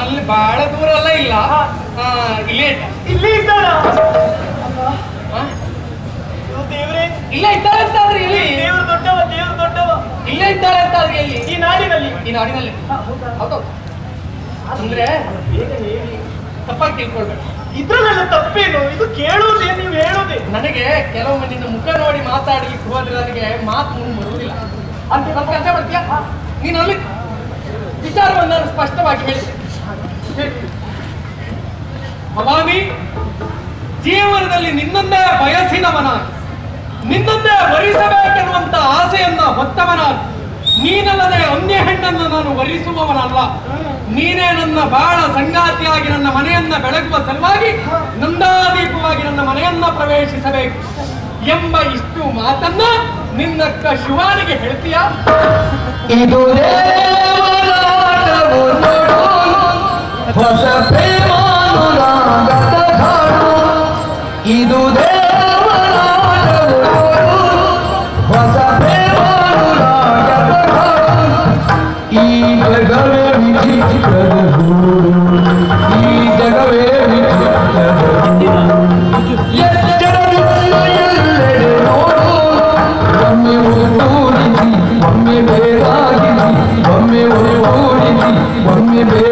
ಅಲ್ಲಿ ಬಹಳ ದೂರ ಎಲ್ಲ ಇಲ್ಲ ಆ, ಇಲ್ಲೇ ಇದ್ದ. ಇಲ್ಲಿ ಇದ್ದಾಳ ಆ? ಅಯ್ಯೋ ದೇವ್ರೇ ಇಲ್ಲೇ ಇದ್ದಾಳೆ ಅಂತ ಆದ್ರೆ ಎಲ್ಲಿ ದೇವ್ರು ದೊಡ್ಡವ ದೇವ್ರು ದೊಡ್ಡವ ಇಲ್ಲೇ ಇದ್ದಾಳೆ ಅಂತ ಆದ್ರೆ ಎಲ್ಲಿ ಈ ನಾಡಿನಲ್ಲಿ ಈ ನಾಡಿನಲ್ಲಿ ಹೌದು ಅಂದ್ರೆ ಬೇಗ ಹೇಳಿ ತಪ್ಪಾಗಿ ತಿಳ್ಕೊಳ್ಬೇಕು ಇದ್ರಲ್ಲೆಲ್ಲ ತಪ್ಪೇನು ಇದು ಕೇಳುವುದೇ ನೀವು ಹೇಳುವುದೇ ನನಗೆ ಕೆಲವೊಮ್ಮೆ ನಿನ್ನ ಮುಖ ನೋಡಿ ಮಾತಾಡ್ಲಿಕ್ಕೆ ಹೋದ್ರೆ ನನಗೆ ಮಾತು ಮುಂದೆ ಬರುವುದಿಲ್ಲ ಅಂತ ಸ್ವಲ್ಪ ಕೆಲಸ ಮಾಡ್ತೀಯಾ ನೀನು ಅಲ್ಲಿ ವಿಚಾರವನ್ನು ನಾನು ಸ್ಪಷ್ಟವಾಗಿ ಹೇಳ್ತೇನೆ ಭವಾನಿ ಜೀವನದಲ್ಲಿ ನಿನ್ನನ್ನೇ ಬಯಸಿನವನಾಗಿ ನಿನ್ನನ್ನೇ ವರಿಸಬೇಕೆನ್ನುವಂತ ಆಸೆಯನ್ನ ಹೊತ್ತವನಾಗಿ ನೀನಲ್ಲದೆ ಅನ್ಯ ಹೆಣ್ಣನ್ನು ನಾನು ವರಿಸುವವನಲ್ಲ ನೀನೇ ನನ್ನ ಬಾಳ ಸಂಗಾತಿಯಾಗಿ ನನ್ನ ಮನೆಯನ್ನ ಬೆಳಗುವ ಸಲುವಾಗಿ ನಂದಾದೀಪವಾಗಿ ನನ್ನ ಮನೆಯನ್ನ ಪ್ರವೇಶಿಸಬೇಕು ಎಂಬ ಇಷ್ಟು ಮಾತನ್ನ ನಿನ್ನಕ್ಕ ಶಿವಾನಿಗೆ ಹೇಳ್ತೀಯಾ ಇದು ದೇವರಾಟವು ನೋಡು ಹೊಸ ಪ್ರೇಮಾನುರಾಗದ ಹಾಡು ಇದು ದೇವರಾಟವು ನೋಡು ಹೊಸ ಪ್ರೇಮಾನುರಾಗದ ಹಾಡು ಈ ಜಗವೇ ವಿಚಿತ್ರದ ಗೂಡು ಈ ಜಗವೇ ವಿಚಿತ್ರದ ಗೂಡು ಎಚ್ಚರವಿಲ್ಲ ಎಲ್ಲೆಡೆ ನೋಡು ಒಮ್ಮೆ ಒಟ್ಟೂಡಿಸಿ ಒಮ್ಮೆ ಬೇರಾಗಿಸಿ ಒಮ್ಮೆ ಒಟ್ಟೂಡಿಸಿ ಒಮ್ಮೆ ಬೇರೆ